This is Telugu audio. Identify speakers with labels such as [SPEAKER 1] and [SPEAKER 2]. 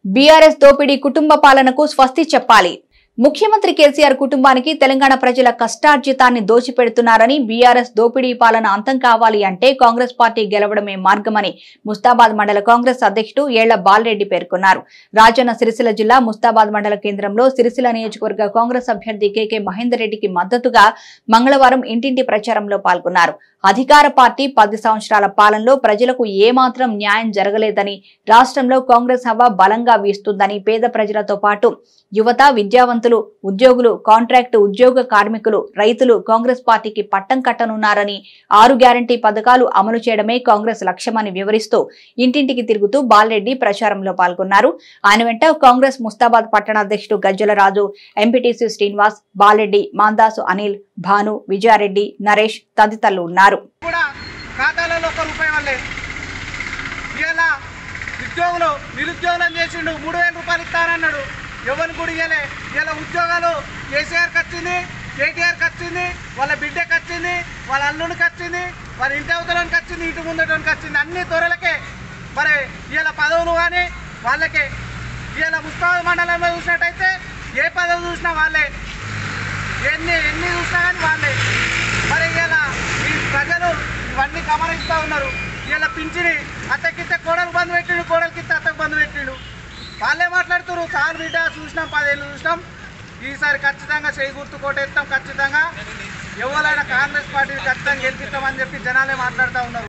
[SPEAKER 1] బీఆర్ఎస్ దోపిడీ కుటుంబ పాలనకు స్వస్తి చెప్పాలి ముఖ్యమంత్రి కేసీఆర్ కుటుంబానికి తెలంగాణ ప్రజల కష్టార్జితాన్ని దోచిపెడుతున్నారని బీఆర్ఎస్ దోపిడీ పాలన అంతం కావాలి అంటే కాంగ్రెస్ పార్టీ గెలవడమే మార్గమని ముస్తాబాద్ మండల కాంగ్రెస్ అధ్యక్షుడు ఏళ్ల బాలరెడ్డి పేర్కొన్నారు రాజన్న సిరిసిల్ల జిల్లా ముస్తాబాద్ మండల కేంద్రంలో సిరిసిల్ల నియోజకవర్గ కాంగ్రెస్ అభ్యర్థి కేకే మహేందర్ రెడ్డికి మద్దతుగా మంగళవారం ఇంటింటి ప్రచారంలో పాల్గొన్నారు అధికార పార్టీ పది సంవత్సరాల పాలనలో ప్రజలకు ఏమాత్రం న్యాయం జరగలేదని రాష్ట్రంలో కాంగ్రెస్ హవా బలంగా వీస్తుందని పేద ప్రజలతో పాటు యువత విద్యావంతులు ఉద్యోగులు కాంట్రాక్టు ఉద్యోగ కార్మికులు రైతులు కాంగ్రెస్ పార్టీకి పట్టం కట్టనున్నారని ఆరు గ్యారంటీ పథకాలు అమలు చేయడమే కాంగ్రెస్ లక్ష్యమని వివరిస్తూ ఇంటింటికి తిరుగుతూ బాలరెడ్డి ప్రచారంలో పాల్గొన్నారు ఆయన వెంట కాంగ్రెస్ ముస్తాబాద్ పట్టణ అధ్యక్షుడు గజ్జల రాజు ఎంపీటీసీ శ్రీనివాస్ బాలరెడ్డి మాందాసు అనిల్ భాను విజయారెడ్డి నరేష్ తదితరులు ఉన్నారు
[SPEAKER 2] కూడా ఖాతాలలో ఒక రూపాయి వల్లే ఇలా ఉద్యోగులు నిరుద్యోగులను చేసిండు మూడు వేల రూపాయలు ఇస్తానన్నాడు ఎవరిని కూడా ఇవ్వలే ఇలా ఉద్యోగాలు కేసీఆర్కి వచ్చింది కేటీఆర్కి వచ్చింది వాళ్ళ బిడ్డకి వచ్చింది వాళ్ళ అల్లుడికి వచ్చింది వాళ్ళ ఇంటి అవతలకి వచ్చింది ఇంటి ముందటానికి వచ్చింది అన్ని త్వరలకే మరి ఇలా పదవులు కానీ వాళ్ళకే ఇలా ముస్తాబాద్ మండలంలో చూసినట్టయితే ఏ పదవి చూసినా వాళ్ళే ఎన్ని ఎన్ని చూసినా కానీ వాళ్ళే మరి ఇలా ఈ ప్రజలు ఇవన్నీ గమనిస్తూ ఉన్నారు ఇలా పింఛని అత్తకిత్త కోడలు బంద్ పెట్టిండు కోడలికిత్త అత్తకు బంద్ పెట్టిండు వాళ్ళే మాట్లాడుతున్నారు సార్ బిడ్డ చూసినాం పదేళ్ళు చూసినాం ఈసారి ఖచ్చితంగా చేయి గుర్తు కోటేస్తాం ఖచ్చితంగా ఎవరైనా కాంగ్రెస్ పార్టీని ఖచ్చితంగా గెలిపిస్తామని చెప్పి జనాలే మాట్లాడుతూ ఉన్నారు